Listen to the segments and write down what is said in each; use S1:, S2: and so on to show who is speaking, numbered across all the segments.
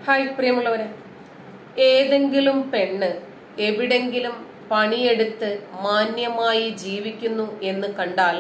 S1: hi പ്രിയമുള്ളവരെ ഏതെങ്കിലും പെണ്ണ് എവിടെങ്കിലും പണിയെടുത്ത് മാന്യമായി ജീവിക്കുന്നു എന്ന് കണ്ടാൽ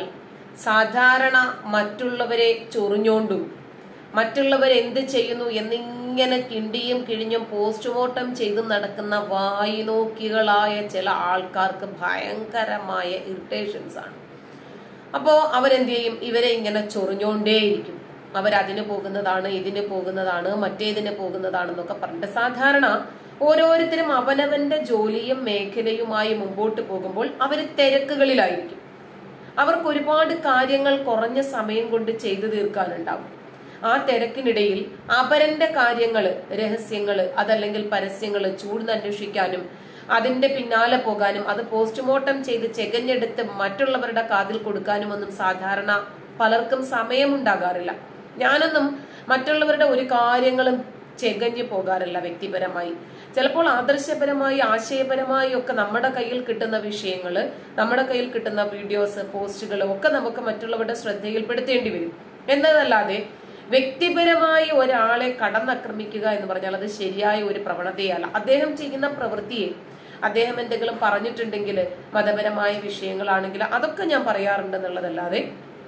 S1: സാധാരണ മറ്റുള്ളവരെ ചൊറിഞ്ഞോണ്ടും മറ്റുള്ളവർ എന്ത് ചെയ്യുന്നു എന്നിങ്ങനെ കിണ്ടിയും കിഴിഞ്ഞും പോസ്റ്റ്മോർട്ടം ചെയ്ത് നടക്കുന്ന വായിനോക്കികളായ ചില ആൾക്കാർക്ക് ഭയങ്കരമായ ഇറിറ്റേഷൻസ് ആണ് അപ്പോ അവരെന്ത് ചെയ്യും ഇവരെ ഇങ്ങനെ ചൊറിഞ്ഞോണ്ടേയിരിക്കും അവരതിന് പോകുന്നതാണ് ഇതിന് പോകുന്നതാണ് മറ്റേതിന് പോകുന്നതാണെന്നൊക്കെ പറഞ്ഞിട്ട് സാധാരണ ഓരോരുത്തരും അവനവന്റെ ജോലിയും മേഖലയുമായി മുമ്പോട്ട് പോകുമ്പോൾ അവർ തിരക്കുകളിലായിരിക്കും അവർക്ക് ഒരുപാട് കാര്യങ്ങൾ കുറഞ്ഞ സമയം കൊണ്ട് ചെയ്തു തീർക്കാനുണ്ടാവും ആ തിരക്കിനിടയിൽ അപരന്റെ കാര്യങ്ങള് രഹസ്യങ്ങള് അതല്ലെങ്കിൽ പരസ്യങ്ങള് ചൂഴ്ന്നന്വേഷിക്കാനും അതിന്റെ പിന്നാലെ പോകാനും അത് പോസ്റ്റ്മോർട്ടം ചെയ്ത് ചെകഞ്ഞെടുത്ത് മറ്റുള്ളവരുടെ കാതിൽ കൊടുക്കാനും ഒന്നും സാധാരണ പലർക്കും സമയമുണ്ടാകാറില്ല ഞാനൊന്നും മറ്റുള്ളവരുടെ ഒരു കാര്യങ്ങളും ചെകഞ്ഞു പോകാറില്ല വ്യക്തിപരമായി ചിലപ്പോൾ ആദർശപരമായി ആശയപരമായി ഒക്കെ നമ്മുടെ കയ്യിൽ കിട്ടുന്ന വിഷയങ്ങള് നമ്മുടെ കയ്യിൽ കിട്ടുന്ന വീഡിയോസ് പോസ്റ്റുകൾ ഒക്കെ നമുക്ക് മറ്റുള്ളവരുടെ ശ്രദ്ധയിൽപ്പെടുത്തേണ്ടി വരും എന്നതല്ലാതെ വ്യക്തിപരമായി ഒരാളെ കടന്നാക്രമിക്കുക എന്ന് പറഞ്ഞാൽ അത് ശരിയായ ഒരു പ്രവണതയല്ല അദ്ദേഹം ചെയ്യുന്ന പ്രവൃത്തിയെ അദ്ദേഹം എന്തെങ്കിലും പറഞ്ഞിട്ടുണ്ടെങ്കിൽ മതപരമായ വിഷയങ്ങളാണെങ്കിൽ അതൊക്കെ ഞാൻ പറയാറുണ്ട് എന്നുള്ളതല്ലാതെ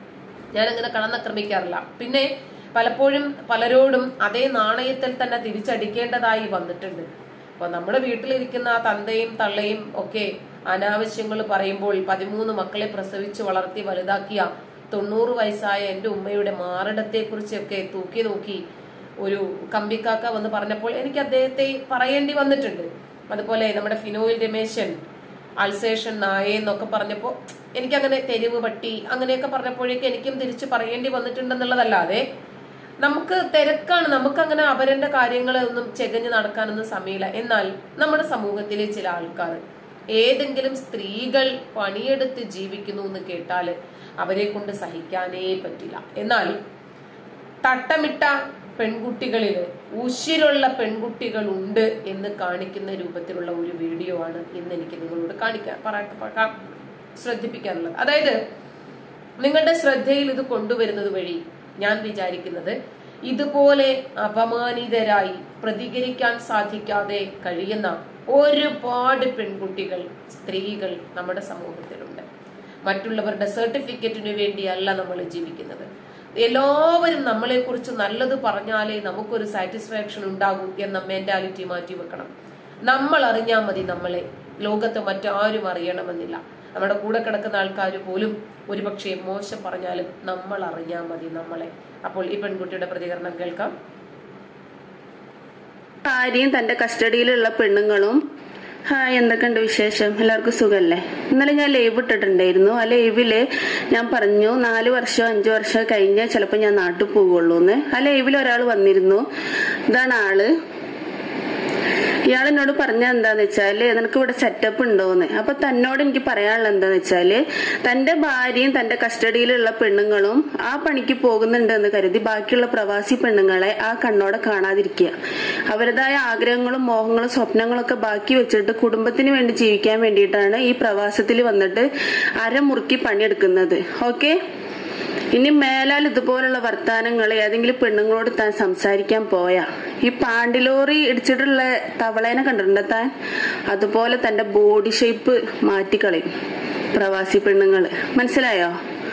S1: ഞാൻ അങ്ങനെ കടന്നാക്രമിക്കാറില്ല പിന്നെ പലപ്പോഴും പലരോടും അതേ നാണയത്തിൽ തന്നെ തിരിച്ചടിക്കേണ്ടതായി വന്നിട്ടുണ്ട് അപ്പൊ നമ്മുടെ വീട്ടിലിരിക്കുന്ന ആ തന്തയും തള്ളയും ഒക്കെ അനാവശ്യങ്ങൾ പറയുമ്പോൾ പതിമൂന്ന് മക്കളെ പ്രസവിച്ച് വളർത്തി വലുതാക്കിയ തൊണ്ണൂറ് വയസ്സായ എൻ്റെ ഉമ്മയുടെ മാറിടത്തെ കുറിച്ചൊക്കെ തൂക്കി നോക്കി ഒരു കമ്പിക്കാക്ക വന്ന് പറഞ്ഞപ്പോൾ എനിക്ക് അദ്ദേഹത്തെ പറയേണ്ടി വന്നിട്ടുണ്ട് അതുപോലെ നമ്മുടെ ഫിനോയിൽ രമേശൻ അൾസേഷൻ നായ എന്നൊക്കെ പറഞ്ഞപ്പോൾ എനിക്കങ്ങനെ തെരുവ് പട്ടി അങ്ങനെയൊക്കെ പറഞ്ഞപ്പോഴേക്കും എനിക്കും തിരിച്ചു പറയേണ്ടി വന്നിട്ടുണ്ടെന്നുള്ളതല്ലാതെ നമുക്ക് തിരക്കാണ് നമുക്കങ്ങനെ അവരന്റെ കാര്യങ്ങൾ ഒന്നും ചെകഞ്ഞ് നടക്കാനൊന്നും സമയമില്ല എന്നാൽ നമ്മുടെ സമൂഹത്തിലെ ചില ആൾക്കാർ ഏതെങ്കിലും സ്ത്രീകൾ പണിയെടുത്ത് ജീവിക്കുന്നു എന്ന് കേട്ടാൽ അവരെ കൊണ്ട് സഹിക്കാനേ പറ്റില്ല എന്നാൽ തട്ടമിട്ട പെൺകുട്ടികളിൽ ഉശിരുള്ള പെൺകുട്ടികളുണ്ട് എന്ന് കാണിക്കുന്ന രൂപത്തിലുള്ള ഒരു വീഡിയോ ആണ് ഇന്ന് എനിക്ക് നിങ്ങളോട് കാണിക്കാൻ പറയാൻ ശ്രദ്ധിപ്പിക്കാനുള്ളത് അതായത് നിങ്ങളുടെ ശ്രദ്ധയിൽ ഇത് കൊണ്ടുവരുന്നത് വഴി ഞാൻ വിചാരിക്കുന്നത് ഇതുപോലെ അപമാനിതരായി പ്രതികരിക്കാൻ സാധിക്കാതെ കഴിയുന്ന ഒരുപാട് പെൺകുട്ടികൾ സ്ത്രീകൾ നമ്മുടെ സമൂഹത്തിലുണ്ട് മറ്റുള്ളവരുടെ സർട്ടിഫിക്കറ്റിന് വേണ്ടിയല്ല നമ്മൾ ജീവിക്കുന്നത് എല്ലാവരും നമ്മളെ കുറിച്ച് നല്ലത് പറഞ്ഞാലേ നമുക്കൊരു സാറ്റിസ്ഫാക്ഷൻ ഉണ്ടാകൂ എന്ന മെന്റാലിറ്റി മാറ്റി വെക്കണം നമ്മൾ അറിഞ്ഞാൽ മതി നമ്മളെ ലോകത്ത് മറ്റാരും അറിയണമെന്നില്ല നമ്മുടെ കൂടെ കിടക്കുന്ന ആൾക്കാർ പോലും ഒരുപക്ഷെ മോശം പറഞ്ഞാലും നമ്മൾ അറിഞ്ഞാൽ മതി നമ്മളെ അപ്പോൾ ഈ പെൺകുട്ടിയുടെ പ്രതികരണം കേൾക്കാം
S2: ഭാര്യയും തന്റെ കസ്റ്റഡിയിലുള്ള പെണ്ണുങ്ങളും ഹായ് എന്തൊക്കെയുണ്ട് വിശേഷം എല്ലാവർക്കും സുഖല്ലേ ഇന്നലെ ഞാൻ ലൈവ് ഇട്ടിട്ടുണ്ടായിരുന്നു ആ ലൈവില് ഞാൻ പറഞ്ഞു നാല് വർഷം അഞ്ചു വർഷം കഴിഞ്ഞാൽ ചിലപ്പോൾ ഞാൻ നാട്ടിൽ പോകുള്ളൂ എന്ന് ആ ലൈവിൽ ഒരാൾ വന്നിരുന്നു ഇതാണ് ആള് ഇയാൾ എന്നോട് പറഞ്ഞ എന്താന്ന് വെച്ചാല് നിനക്ക് ഇവിടെ സെറ്റപ്പ് ഉണ്ടോന്ന് അപ്പൊ തന്നോട് എനിക്ക് പറയാനുള്ളത് എന്താന്ന് വെച്ചാല് തന്റെ ഭാര്യയും തന്റെ കസ്റ്റഡിയിലുള്ള പെണ്ണുങ്ങളും ആ പണിക്ക് പോകുന്നുണ്ട് എന്ന് കരുതി ബാക്കിയുള്ള പ്രവാസി പെണ്ണുങ്ങളെ ആ കണ്ണോടെ കാണാതിരിക്കുക അവരുടേതായ ആഗ്രഹങ്ങളും മോഹങ്ങളും സ്വപ്നങ്ങളും ഒക്കെ ബാക്കി വെച്ചിട്ട് കുടുംബത്തിന് വേണ്ടി ജീവിക്കാൻ വേണ്ടിയിട്ടാണ് ഈ പ്രവാസത്തിൽ വന്നിട്ട് അരമുറുക്കി പണിയെടുക്കുന്നത് ഓക്കെ ഇനി മേലാൽ ഇതുപോലുള്ള വർത്താനങ്ങൾ ഏതെങ്കിലും പെണ്ണുങ്ങളോട് താൻ സംസാരിക്കാൻ പോയാ ഈ പാണ്ടിലോറി ഇടിച്ചിട്ടുള്ള തവളേനെ കണ്ടിട്ടുണ്ടോ താൻ അതുപോലെ തന്റെ ബോഡി ഷേപ്പ് മാറ്റിക്കളയും പ്രവാസി പെണ്ണുങ്ങള് മനസ്സിലായോ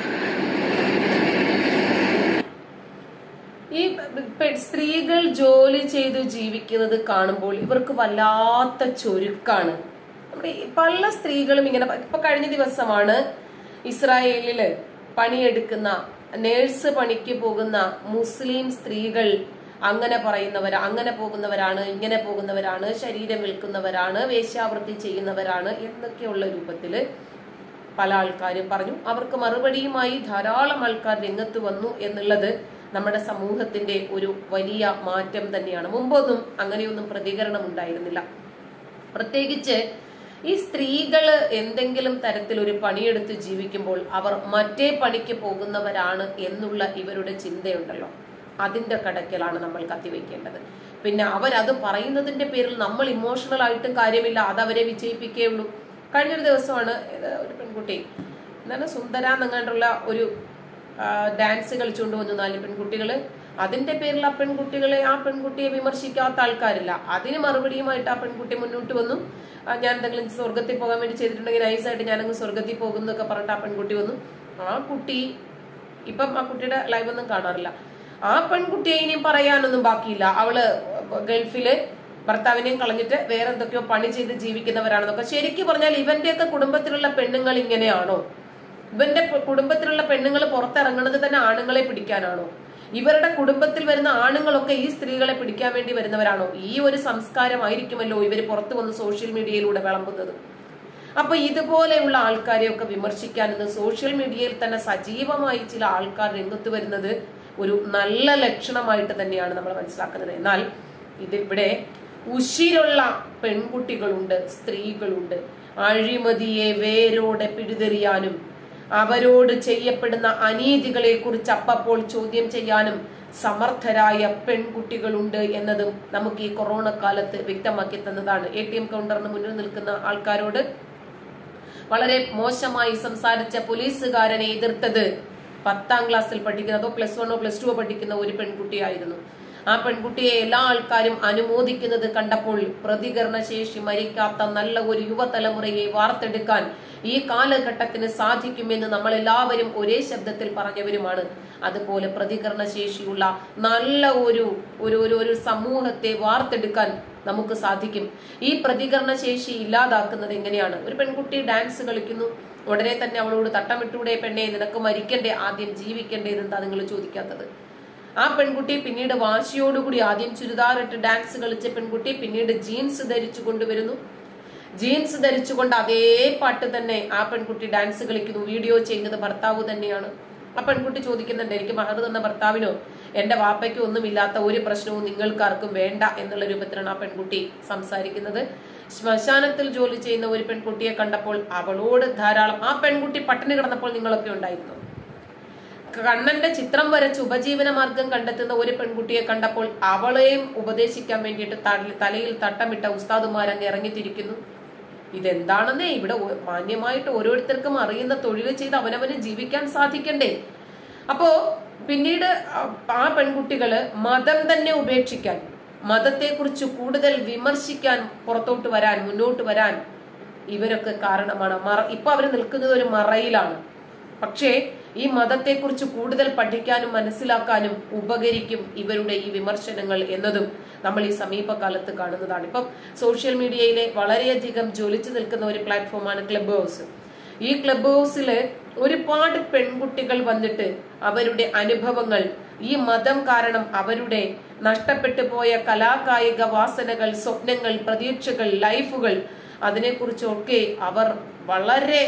S1: ഈ പെ- സ്ത്രീകൾ ജോലി ചെയ്ത് ജീവിക്കുന്നത് കാണുമ്പോൾ ഇവർക്ക് വല്ലാത്ത ചുരുക്കാണ് നമ്മുടെ ഈ പല സ്ത്രീകളും ഇങ്ങനെ പ- ഇപ്പൊ കഴിഞ്ഞ ദിവസമാണ് ഇസ്രായേലില് പണിയെടുക്കുന്ന നേഴ്സ് പണിക്ക് പോകുന്ന മുസ്ലിം സ്ത്രീകൾ അങ്ങനെ പറയുന്നവർ അങ്ങനെ പോകുന്നവരാണ് ഇങ്ങനെ പോകുന്നവരാണ് ശരീരം വിൽക്കുന്നവരാണ് വേശ്യാവൃത്തി ചെയ്യുന്നവരാണ് എന്നൊക്കെയുള്ള രൂപത്തില് പല ആൾക്കാരും പറഞ്ഞു അവർക്ക് മറുപടിയുമായി ധാരാളം ആൾക്കാർ രംഗത്ത് വന്നു എന്നുള്ളത് നമ്മുടെ സമൂഹത്തിന്റെ ഒരു വലിയ മാറ്റം തന്നെയാണ് മുമ്പൊന്നും അങ്ങനെയൊന്നും പ്രതികരണം ഉണ്ടായിരുന്നില്ല പ്രത്യേകിച്ച് ഈ സ്ത്രീകള് എന്തെങ്കിലും തരത്തിൽ ഒരു പണിയെടുത്ത് ജീവിക്കുമ്പോൾ അവർ മറ്റേ പണിക്ക് പോകുന്നവരാണ് എന്നുള്ള ഇവരുടെ ചിന്തയുണ്ടല്ലോ അതിന്റെ കടക്കലാണ് നമ്മൾ കത്തിവെക്കേണ്ടത് പിന്നെ അവരത് പറയുന്നതിന്റെ പേരിൽ നമ്മൾ ഇമോഷണൽ ആയിട്ട് കാര്യമില്ല അത് അവരെ വിജയിപ്പിക്കേ ഉള്ളൂ കഴിഞ്ഞൊരു ദിവസമാണ് ഇത് ഒരു പെൺകുട്ടി എന്താണ് സുന്ദര എന്നങ്ങാണ്ടുള്ള ഒരു ഡാൻസ് കളിച്ചുകൊണ്ട് വന്നു നാല് പെൺകുട്ടികള് അതിന്റെ പേരിൽ ആ പെൺകുട്ടികളെ ആ പെൺകുട്ടിയെ വിമർശിക്കാത്ത ആൾക്കാരില്ല അതിന് മറുപടിയുമായിട്ട് ആ പെൺകുട്ടി മുന്നോട്ട് വന്നു ആ, ഞാൻ എന്തെങ്കിലും സ്വർഗത്തിൽ പോകാൻ വേണ്ടി ചെയ്തിട്ടുണ്ടെങ്കിൽ നൈസായിട്ട് ഞാനങ്ങ് സ്വർഗത്തിൽ പോകും എന്നൊക്കെ പറഞ്ഞിട്ട് ആ പെൺകുട്ടി വന്നു ആ കുട്ടി ഇപ്പം ആ കുട്ടിയുടെ ലൈവ് ഒന്നും കാണാറില്ല ആ പെൺകുട്ടിയെ ഇനിയും പറയാനൊന്നും ബാക്കിയില്ല അവള് ഗൾഫില് ഭർത്താവിനെയും കളഞ്ഞിട്ട് വേറെ എന്തൊക്കെയോ പണി ചെയ്ത് ജീവിക്കുന്നവരാണെന്നൊക്കെ ശരിക്കും പറഞ്ഞാൽ ഇവന്റെയൊക്കെ കുടുംബത്തിലുള്ള പെണ്ണുങ്ങൾ ഇങ്ങനെയാണോ ഇവന്റെ പ- കുടുംബത്തിലുള്ള പെണ്ണുങ്ങൾ പുറത്തിറങ്ങുന്നത് തന്നെ ആണുങ്ങളെ പിടിക്കാനാണോ ഇവരുടെ കുടുംബത്തിൽ വരുന്ന ആണുങ്ങളൊക്കെ ഈ സ്ത്രീകളെ പിടിക്കാൻ വേണ്ടി വരുന്നവരാണോ ഈ ഒരു സംസ്കാരമായിരിക്കുമല്ലോ ഇവർ പുറത്തു വന്ന് സോഷ്യൽ മീഡിയയിലൂടെ വിളമ്പുന്നത് അപ്പൊ ഇതുപോലെയുള്ള ആൾക്കാരെയൊക്കെ വിമർശിക്കാൻ ഇന്ന് സോഷ്യൽ മീഡിയയിൽ തന്നെ സജീവമായി ചില ആൾക്കാർ രംഗത്ത് വരുന്നത് ഒരു നല്ല ലക്ഷണമായിട്ട് തന്നെയാണ് നമ്മൾ മനസ്സിലാക്കുന്നത് എന്നാൽ ഇതിവിടെ ഉശിരുള്ള പെൺകുട്ടികളുണ്ട് സ്ത്രീകളുണ്ട് അഴിമതിയെ വേരോടെ പിഴുതെറിയാനും അവരോട് ചെയ്യപ്പെടുന്ന അനീതികളെ കുറിച്ച് അപ്പപ്പോൾ ചോദ്യം ചെയ്യാനും സമർത്ഥരായ പെൺകുട്ടികളുണ്ട് എന്നതും നമുക്ക് ഈ കൊറോണ കാലത്ത് വ്യക്തമാക്കി തന്നതാണ് എ ടി എം കൗണ്ടറിന് മുന്നിൽ നിൽക്കുന്ന ആൾക്കാരോട് വളരെ മോശമായി സംസാരിച്ച പോലീസുകാരനെ എതിർത്തത് പത്താം ക്ലാസ്സിൽ പഠിക്കുന്ന അതോ പ്ലസ് വണ്ണോ പ്ലസ് ടുവോ പഠിക്കുന്ന ഒരു പെൺകുട്ടിയായിരുന്നു ആ പെൺകുട്ടിയെ എല്ലാ ആൾക്കാരും അനുമോദിക്കുന്നത് കണ്ടപ്പോൾ പ്രതികരണ ശേഷി മരിക്കാത്ത നല്ല ഒരു യുവതലമുറയെ വാർത്തെടുക്കാൻ ഈ കാലഘട്ടത്തിന് സാധിക്കുമെന്ന് നമ്മൾ എല്ലാവരും ഒരേ ശബ്ദത്തിൽ പറഞ്ഞവരുമാണ് അതുപോലെ പ്രതികരണ ശേഷിയുള്ള നല്ല ഒരു ഒരു ഒരു ഒരു സമൂഹത്തെ വാർത്തെടുക്കാൻ നമുക്ക് സാധിക്കും ഈ പ്രതികരണ ശേഷി ഇല്ലാതാക്കുന്നത് എങ്ങനെയാണ് ഒരു പെൺകുട്ടി ഡാൻസ് കളിക്കുന്നു ഉടനെ തന്നെ അവളോട് തട്ടമിട്ടൂടെ പെണ്ണെ നിനക്ക് മരിക്കണ്ടേ ആദ്യം ജീവിക്കണ്ടേ എന്താ നിങ്ങൾ ചോദിക്കാത്തത് ആ പെൺകുട്ടി പിന്നീട് വാശിയോടുകൂടി ആദ്യം ചുരിദാറിട്ട് ഡാൻസ് കളിച്ച പെൺകുട്ടി പിന്നീട് ജീൻസ് ധരിച്ചു കൊണ്ടുവരുന്നു ജീൻസ് ധരിച്ചുകൊണ്ട് അതേ പാട്ട് തന്നെ ആ പെൺകുട്ടി ഡാൻസ് കളിക്കുന്നു വീഡിയോ ചെയ്യുന്നത് ഭർത്താവ് തന്നെയാണ് ആ പെൺകുട്ടി ചോദിക്കുന്നുണ്ട് എനിക്ക് മഹർ തന്ന ഭർത്താവിനോ എന്റെ വാപ്പയ്ക്കോ ഒന്നുമില്ലാത്ത ഒരു പ്രശ്നവും നിങ്ങൾക്കാർക്കും വേണ്ട എന്നുള്ള രൂപത്തിലാണ് ആ പെൺകുട്ടി സംസാരിക്കുന്നത് ശ്മശാനത്തിൽ ജോലി ചെയ്യുന്ന ഒരു പെൺകുട്ടിയെ കണ്ടപ്പോൾ അവളോട് ധാരാളം ആ പെൺകുട്ടി പട്ടിണി കിടന്നപ്പോൾ നിങ്ങളൊക്കെ ഉണ്ടായിരുന്നു കണ്ണന്റെ ചിത്രം വരച്ച് ഉപജീവന മാർഗം കണ്ടെത്തുന്ന ഒരു പെൺകുട്ടിയെ കണ്ടപ്പോൾ അവളെയും ഉപദേശിക്കാൻ വേണ്ടിയിട്ട് തല- തലയിൽ തട്ടമിട്ട ഉസ്താദുമാരങ്ങ് ഇറങ്ങിത്തിരിക്കുന്നു ഇതെന്താണെന്നേ ഇവിടെ ഒ- മാന്യമായിട്ട് ഓരോരുത്തർക്കും അറിയുന്ന തൊഴിൽ ചെയ്ത് അവനവന് ജീവിക്കാൻ സാധിക്കണ്ടേ അപ്പോ പിന്നീട് ആ- ആ പെൺകുട്ടികള് മതം തന്നെ ഉപേക്ഷിക്കാൻ മതത്തെക്കുറിച്ച് കൂടുതൽ വിമർശിക്കാൻ പുറത്തോട്ട് വരാൻ മുന്നോട്ട് വരാൻ ഇവരൊക്കെ കാരണമാണ് മറ ഇപ്പൊ അവർ നിൽക്കുന്നത് ഒരു മറയിലാണ് പക്ഷേ ഈ മതത്തെക്കുറിച്ച് കൂടുതൽ പഠിക്കാനും മനസ്സിലാക്കാനും ഉപകരിക്കും ഇവരുടെ ഈ വിമർശനങ്ങൾ എന്നതും നമ്മൾ ഈ സമീപകാലത്ത് കാണുന്നതാണ് ഇപ്പം സോഷ്യൽ മീഡിയയിലെ വളരെയധികം ജ്വലിച്ചു നിൽക്കുന്ന ഒരു പ്ലാറ്റ്ഫോമാണ് ക്ലബ് ഹൗസ് ഈ ക്ലബ് ഹൗസില് ഒരുപാട് പെൺകുട്ടികൾ വന്നിട്ട് അവരുടെ അനുഭവങ്ങൾ ഈ മതം കാരണം അവരുടെ നഷ്ടപ്പെട്ടു പോയ കലാകായിക വാസനകൾ സ്വപ്നങ്ങൾ പ്രതീക്ഷകൾ ലൈഫുകൾ അതിനെക്കുറിച്ചൊക്കെ അവർ വളരെ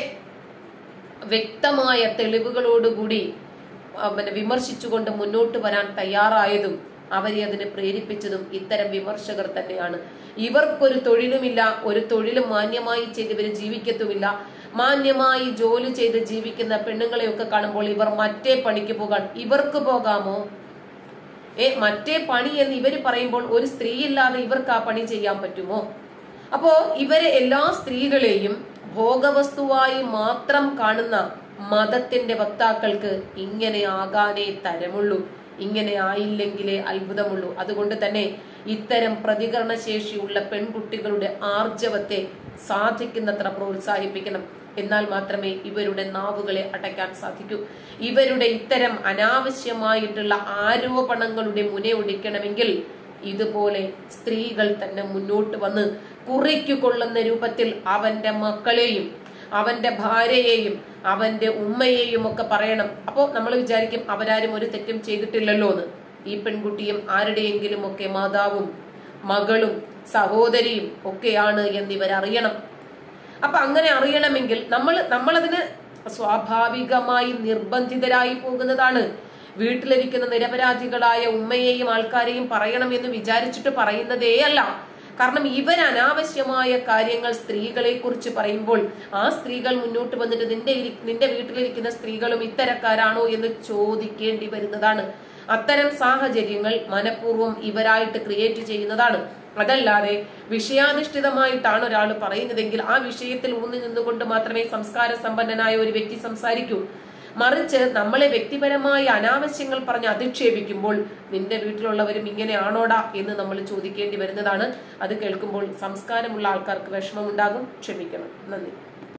S1: വ്യക്തമായ തെളിവുകളോടുകൂടി ആ, പിന്നെ വിമർശിച്ചുകൊണ്ട് മുന്നോട്ട് വരാൻ തയ്യാറായതും അവരെ അതിന് പ്രേരിപ്പിച്ചതും ഇത്തരം വിമർശകർ തന്നെയാണ് ഇവർക്കൊരു തൊഴിലുമില്ല ഒരു തൊഴിലും മാന്യമായി ചെയ്ത് ഇവർ ജീവിക്കത്തുമില്ല മാന്യമായി ജോലി ചെയ്ത് ജീവിക്കുന്ന പെണ്ണുങ്ങളെയൊക്കെ കാണുമ്പോൾ ഇവർ മറ്റേ പണിക്ക് പോകാൻ ഇവർക്ക് പോകാമോ ഏ മറ്റേ പണി എന്ന് ഇവര് പറയുമ്പോൾ ഒരു സ്ത്രീ ഇല്ലാതെ ഇവർക്ക് ആ പണി ചെയ്യാൻ പറ്റുമോ അപ്പോ ഇവരെ എല്ലാ സ്ത്രീകളെയും ഭോഗവസ്തുവായി മാത്രം കാണുന്ന മതത്തിന്റെ വക്താക്കൾക്ക് ഇങ്ങനെ ആകാനേ തരമുള്ളൂ ഇങ്ങനെ ആയില്ലെങ്കിലേ അത്ഭുതമുള്ളൂ അതുകൊണ്ട് തന്നെ ഇത്തരം പ്രതികരണ ശേഷിയുള്ള പെൺകുട്ടികളുടെ ആർജവത്തെ സാധിക്കുന്നത്ര പ്രോത്സാഹിപ്പിക്കണം എന്നാൽ മാത്രമേ ഇവരുടെ നാവുകളെ അടയ്ക്കാൻ സാധിക്കൂ ഇവരുടെ ഇത്തരം അനാവശ്യമായിട്ടുള്ള ആരോപണങ്ങളുടെ മുനയൊടിക്കണമെങ്കിൽ ഇതുപോലെ സ്ത്രീകൾ തന്നെ മുന്നോട്ട് വന്ന് കുറിക്കു കൊള്ളുന്ന രൂപത്തിൽ അവന്റെ മക്കളെയും അവന്റെ ഭാര്യയെയും അവന്റെ ഉമ്മയെയും ഒക്കെ പറയണം അപ്പോ നമ്മൾ വിചാരിക്കും അവരാരും ഒരു തെറ്റും ചെയ്തിട്ടില്ലല്ലോ എന്ന് ഈ പെൺകുട്ടിയും ആരുടെയെങ്കിലും ഒക്കെ മാതാവും മകളും സഹോദരിയും ഒക്കെയാണ് എന്നിവരറിയണം അപ്പൊ അങ്ങനെ അറിയണമെങ്കിൽ നമ്മൾ നമ്മളതിന് സ്വാഭാവികമായി നിർബന്ധിതരായി പോകുന്നതാണ് വീട്ടിലിരിക്കുന്ന നിരപരാധികളായ ഉമ്മയെയും ആൾക്കാരെയും പറയണം എന്ന് വിചാരിച്ചിട്ട് പറയുന്നതേ അല്ല കാരണം ഇവർ അനാവശ്യമായ കാര്യങ്ങൾ സ്ത്രീകളെ കുറിച്ച് പറയുമ്പോൾ ആ സ്ത്രീകൾ മുന്നോട്ട് വന്നിട്ട് നിന്റെ ഇരി- നിന്റെ വീട്ടിലിരിക്കുന്ന സ്ത്രീകളും ഇത്തരക്കാരാണോ എന്ന് ചോദിക്കേണ്ടി വരുന്നതാണ് അത്തരം സാഹചര്യങ്ങൾ മനഃപൂർവ്വം ഇവരായിട്ട് ക്രിയേറ്റ് ചെയ്യുന്നതാണ് അതല്ലാതെ വിഷയാധിഷ്ഠിതമായിട്ടാണ് ഒരാൾ പറയുന്നതെങ്കിൽ ആ വിഷയത്തിൽ ഊന്നി നിന്നുകൊണ്ട് മാത്രമേ സംസ്കാര സമ്പന്നനായ ഒരു വ്യക്തി സംസാരിക്കൂ മറിച്ച് നമ്മളെ വ്യക്തിപരമായ അനാവശ്യങ്ങൾ പറഞ്ഞ് അധിക്ഷേപിക്കുമ്പോൾ നിന്റെ വീട്ടിലുള്ളവരും ഇങ്ങനെയാണോടാ എന്ന് നമ്മൾ ചോദിക്കേണ്ടി വരുന്നതാണ് അത് കേൾക്കുമ്പോൾ സംസ്കാരമുള്ള ആൾക്കാർക്ക് വിഷമമുണ്ടാകും ക്ഷമിക്കണം നന്ദി